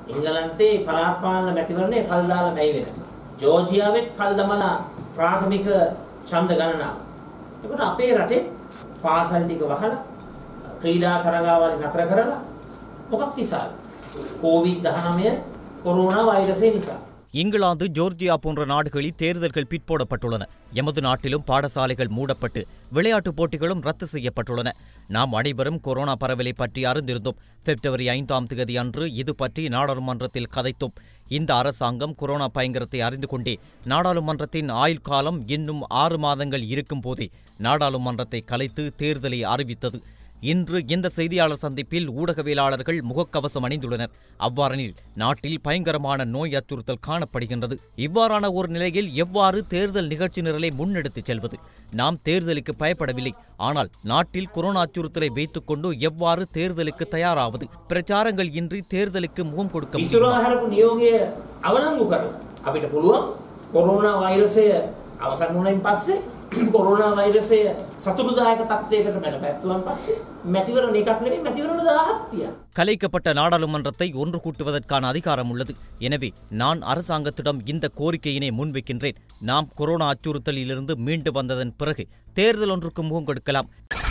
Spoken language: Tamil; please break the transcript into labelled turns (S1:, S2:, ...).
S1: එංගලන්තේ පළාත් පාලන මැතිවරණය කල් දාලා බැයි වෙනවා. ජෝර්ජියාවෙත් කල් දමලා ප්‍රාථමික ඡන්ද ගණනාව. ඒකට අපේ රටේ පාසල් ටික වහලා ක්‍රීඩා තරගාවලි නතර කරලා මොකක් නිසාද? කොවිඩ්-19 கொரோனா வைரஸே நிசா
S2: இங்கிலாந்து ஜோர்ஜியா போன்ற நாடுகளில் தேர்தல்கள் பிற்போடப்பட்டுள்ளன எமது நாட்டிலும் பாடசாலைகள் மூடப்பட்டு விளையாட்டுப் போட்டிகளும் ரத்து செய்யப்பட்டுள்ளன நாம் அனைவரும் கொரோனா பரவலை பற்றி அறிந்திருந்தோம் பிப்ரவரி ஐந்தாம் தேதி அன்று இது பற்றி நாடாளுமன்றத்தில் கதைத்தோம் இந்த அரசாங்கம் கொரோனா பயங்கரத்தை அறிந்து கொண்டே நாடாளுமன்றத்தின் ஆயுள் காலம் இன்னும் ஆறு மாதங்கள் இருக்கும் போதே நாடாளுமன்றத்தை கலைத்து தேர்தலை அறிவித்தது இன்று இந்த செய்தியாளர் சந்திப்பில் ஊடகவியலாளர்கள் முகக்கவசம் அணிந்துள்ளனர் அவ்வாறெனில் நாட்டில் பயங்கரமான நோய் அச்சுறுத்தல் காணப்படுகின்றது இவ்வாறான ஒரு நிலையில் எவ்வாறு தேர்தல் நிகழ்ச்சி நிரலை முன்னெடுத்துச் செல்வது நாம் தேர்தலுக்கு பயப்படவில்லை ஆனால் நாட்டில் கொரோனா அச்சுறுத்தலை வைத்துக்கொண்டு எவ்வாறு தேர்தலுக்கு தயாராவது பிரச்சாரங்கள் இன்றி தேர்தலுக்கு முகம் கொடுக்க முடியுமா?
S1: විසුරාහරපු නියෝගය අවලංගු කරලා අපිට පුළුවන් කොරෝනා වෛරසය අවසන් වුණයින් පස්සේ කොරෝනා වෛරසය සතුටුදායක තත්ත්වයකට බැල පැත්තුවන් පස්සේ මැතිවරණ එකක් නෙවෙයි මැතිවරණ 1000ක් තියන්න.
S2: கலைக்கப்பட்ட நாடாளுமன்றத்தை ஒன்று கூட்டுவதற்கான அதிகாரம் உள்ளது எனவே நான் அரசாங்கத்திடம் இந்த கோரிக்கையினை முன்வைக்கின்றேன் நாம் கொரோனா அச்சுறுத்தலிலிருந்து மீண்டு வந்ததன் பிறகு தேர்தல் ஒன்றுக்கு முகம் கொடுக்கலாம்